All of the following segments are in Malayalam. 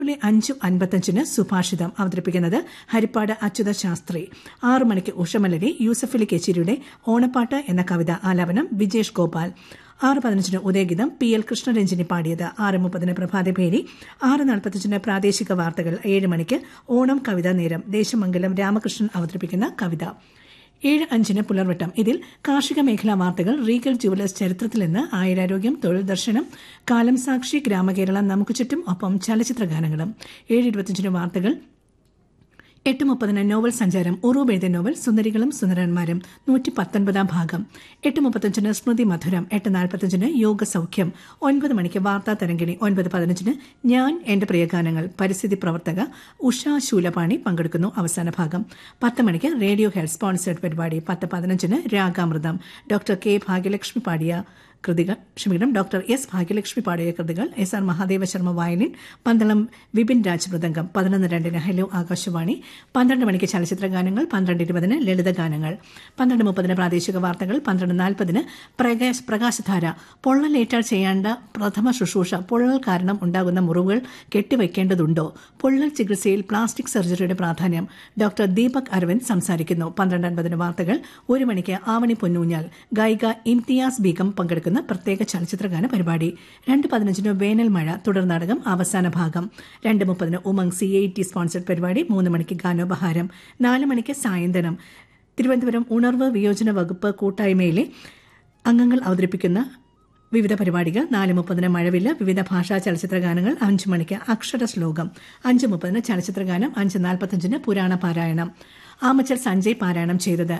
രാവിലെ അഞ്ച് അൻപത്തഞ്ചിന് സുഭാഷിതം അവതരിപ്പിക്കുന്നത് ഹരിപ്പാട് അച്യുത ശാസ്ത്രി ആറു മണിക്ക് ഉഷമലരി യൂസഫലി കേച്ചിരിയുടെ ഓണപ്പാട്ട് എന്ന കവിത ആലാപനം വിജേഷ് ഗോപാൽ ആറ് പതിനഞ്ചിന് ഉദയഗീതം പി എൽ കൃഷ്ണരഞ്ജിനി പാടിയത് ആറ് മുപ്പതിന് പ്രഭാതഭേരി ആറ് നാൽപ്പത്തഞ്ചിന് പ്രാദേശിക വാർത്തകൾ ഏഴ് മണിക്ക് ഓണം കവിതാ നേരം ദേശമംഗലം രാമകൃഷ്ണൻ അവതരിപ്പിക്കുന്ന കവിത ഏഴ് അഞ്ചിന് പുലർവട്ടം ഇതിൽ കാർഷിക മേഖലാ വാർത്തകൾ റീഗൽ ജുവലേഴ്സ് ചരിത്രത്തിൽ നിന്ന് ആയുരാരോഗ്യം തൊഴിൽ ദർശനം കാലം സാക്ഷി ഗ്രാമകേരളം നമുക്ക് ചുറ്റും ഒപ്പം ചലച്ചിത്ര ഗാനങ്ങളും ഏഴ് ഇരുപത്തിയഞ്ചിന് വാർത്തകൾ എട്ട് മുപ്പതിന് നോവൽ സഞ്ചാരം ഉറൂബ് എഴുതിയ നോവൽ സുന്ദരികളും സുന്ദരന്മാരും നൂറ്റി പത്തൊൻപതാം ഭാഗം എട്ട് മുപ്പത്തഞ്ചിന് സ്മൃതി മധുരം എട്ട് നാൽപ്പത്തഞ്ചിന് യോഗ സൗഖ്യം ഒൻപത് മണിക്ക് വാർത്താ തരംഗിണി ഒൻപത് പതിനഞ്ചിന് ഞാൻ എന്റെ പ്രിയഗാനങ്ങൾ പരിസ്ഥിതി പ്രവർത്തക ഉഷ ശൂലപാണി പങ്കെടുക്കുന്നു അവസാന ഭാഗം പത്ത് മണിക്ക് റേഡിയോ ഹെൽത്ത് സ്പോൺസേഡ് പരിപാടി പത്ത് പതിനഞ്ചിന് രാഗാമൃതം ഡോക്ടർ കെ ഭാഗ്യലക്ഷ്മി പാടിയ കൃതികൾ ക്ഷമിക്കണം ഡോക്ടർ എസ് ഭാഗ്യലക്ഷ്മി പാടിയ കൃതികൾ S R Mahadeva Sharma violin Pandalam Vipin Raj മൃദംഗം പതിനൊന്ന് രണ്ടിന് ഹലോ ആകാശവാണി പന്ത്രണ്ട് മണിക്ക് ചലച്ചിത്ര ഗാനങ്ങൾ പന്ത്രണ്ട് ഇരുപതിന് ലളിത ഗാനങ്ങൾ പന്ത്രണ്ട് മുപ്പതിന് പ്രാദേശിക വാർത്തകൾ പന്ത്രണ്ട് നാൽപ്പതിന് പ്രകാശ് പ്രകാശധാര പൊള്ളലേറ്റാൽ ചെയ്യേണ്ട പ്രഥമ ശുശ്രൂഷ പൊള്ളൽ കാരണം ഉണ്ടാകുന്ന മുറിവുകൾ കെട്ടിവയ്ക്കേണ്ടതുണ്ടോ പൊള്ളൽ ചികിത്സയിൽ പ്ലാസ്റ്റിക് സർജറിയുടെ പ്രാധാന്യം ഡോക്ടർ ദീപക് അരവിന്ദ് സംസാരിക്കുന്നു പന്ത്രണ്ട് അൻപതിന് വാർത്തകൾ ഒരു മണിക്ക് ആവണി പൊന്നൂഞ്ഞാൽ ഗായിക ഇംതിയാസ് ബീഗം പങ്കെടുക്കുന്ന പ്രത്യേക ചലച്ചിത്രഗാന പരിപാടി രണ്ട് പതിനഞ്ചിന് വേനൽ മഴ തുടർ നാടകം അവസാന ഭാഗം രണ്ട് മുപ്പതിന് Umang C I T sponsored പരിപാടി മൂന്ന് മണിക്ക് ഗാനോപഹാരം നാല് മണിക്ക് സായന്തനം തിരുവനന്തപുരം ഉണർവ് വിയോജന വകുപ്പ് കൂട്ടായ്മയിലെ അംഗങ്ങൾ അവതരിപ്പിക്കുന്ന വിവിധ പരിപാടികൾ നാല് മുപ്പതിന് മഴവില്ല് വിവിധ ഭാഷാ ചലച്ചിത്ര ഗാനങ്ങൾ അഞ്ച് മണിക്ക് അക്ഷര ശ്ലോകം അഞ്ച് മുപ്പതിന് ചലച്ചിത്ര ഗാനം അഞ്ച് നാൽപ്പത്തഞ്ചിന് പുരാണ പാരായണം ആമച്ചൽ സഞ്ജയ് പാരായണം ചെയ്തത്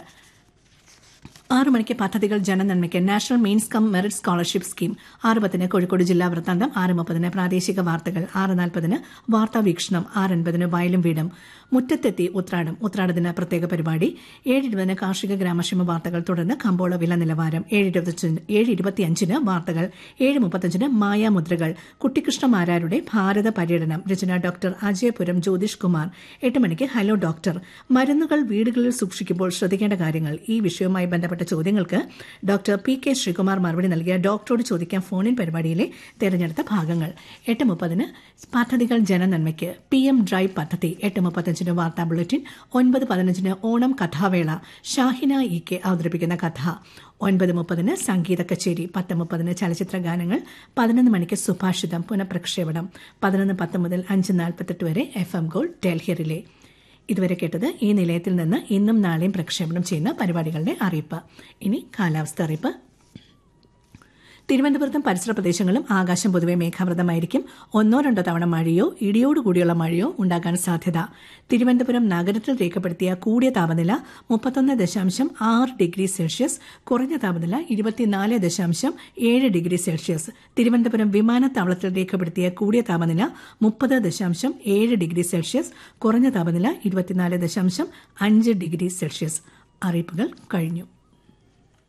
ആറ് മണിക്ക് പദ്ധതികൾ ജനനന്മയ്ക്ക് national means cum merit scholarship scheme ആറ് പത്തിന് കോഴിക്കോട് ജില്ലാ വൃത്താന്തം ആറ് മുപ്പതിന് പ്രാദേശിക വാർത്തകൾ ആറ് നാൽപ്പതിന് വാർത്താ വീക്ഷണം ആറ് അൻപതിന് വയലും വീടും മുറ്റത്തെത്തി ഉത്രാടം ഉത്രാടത്തിന് പ്രത്യേക പരിപാടി ഏഴ് ഇരുപതിന് കാർഷിക ഗ്രാമക്ഷേമ വാർത്തകൾ തുടർന്ന് കമ്പോള വില നിലവാരം ഏഴ് ഇരുപത്തിയഞ്ചിന് ഏഴ് ഇരുപത്തിയഞ്ചിന് വാർത്തകൾ ഏഴ് മുപ്പത്തഞ്ചിന് മായാമുദ്രകൾ കുട്ടിക്കൃഷ്ണ മാരാരുടെ ഭാരത പര്യടനം രചന ഡോക്ടർ അജയപുരം ജ്യോതിഷ് കുമാർ എട്ട് മണിക്ക് ഹലോ ഡോക്ടർ മരുന്നുകൾ വീടുകളിൽ സൂക്ഷിക്കുമ്പോൾ ശ്രദ്ധിക്കേണ്ട കാര്യങ്ങൾ ഈ വിഷയവുമായി ബന്ധപ്പെട്ട ചോദ്യങ്ങൾക്ക് ഡോക്ടർ പി കെ ശ്രീകുമാർ മറുപടി നൽകിയ ഡോക്ടറോട് ചോദിക്കാൻ ഫോണിൻ പരിപാടിയിലെ തെരഞ്ഞെടുത്ത ഭാഗങ്ങൾ എട്ട് മുപ്പതിന് പദ്ധതികൾ ജനനന്മയ്ക്ക് പി എം ഡ്രൈവ് പദ്ധതി എട്ട് മുപ്പത്തഞ്ചിന് വാർത്താ ബുള്ളറ്റിൻ ഒൻപത് പതിനഞ്ചിന് ഓണം കഥാവേള ഷാഹിന ഇ കെ അവതരിപ്പിക്കുന്ന കഥ ഒൻപത് മുപ്പതിന് സംഗീത കച്ചേരി പത്ത് മുപ്പതിന് ചലച്ചിത്ര ഗാനങ്ങൾ പതിനൊന്ന് മണിക്ക് സുഭാഷിതം പുനഃപ്രക്ഷേപണം പതിനൊന്ന് പത്ത് മുതൽ അഞ്ച് നാൽപ്പത്തെട്ട് വരെ F M gold Delhi relay ഇതുവരെ കേട്ടത് ഈ നിലയത്തിൽ നിന്ന് ഇന്നും നാളെയും പ്രക്ഷേപണം ചെയ്യുന്ന പരിപാടികളുടെ അറിയിപ്പ് ഇനി കാലാവസ്ഥ അറിയിപ്പ് തിരുവനന്തപുരത്തും പരിസര പ്രദേശങ്ങളും ആകാശം പൊതുവെ മേഘാവൃതമായിരിക്കും ഒന്നോ രണ്ടോ തവണ മഴയോ ഇടിയോടുകൂടിയുള്ള മഴയോ ഉണ്ടാകാൻ സാധ്യത തിരുവനന്തപുരം നഗരത്തിൽ രേഖപ്പെടുത്തിയ കൂടിയ താപനില മുപ്പത്തൊന്ന് ദശാംശം ആറ് ഡിഗ്രി സെൽഷ്യസ് കുറഞ്ഞ താപനില ഇരുപത്തിനാല് ദശാംശം ഏഴ് ഡിഗ്രി സെൽഷ്യസ് തിരുവനന്തപുരം വിമാനത്താവളത്തിൽ രേഖപ്പെടുത്തിയ കൂടിയ താപനില മുപ്പത് ദശാംശം ഏഴ് ഡിഗ്രി സെൽഷ്യസ് കുറഞ്ഞ താപനില ഇരുപത്തിനാല് ദശാംശം അഞ്ച് ഡിഗ്രി സെൽഷ്യസ് അറിയിപ്പുകൾ കഴിഞ്ഞു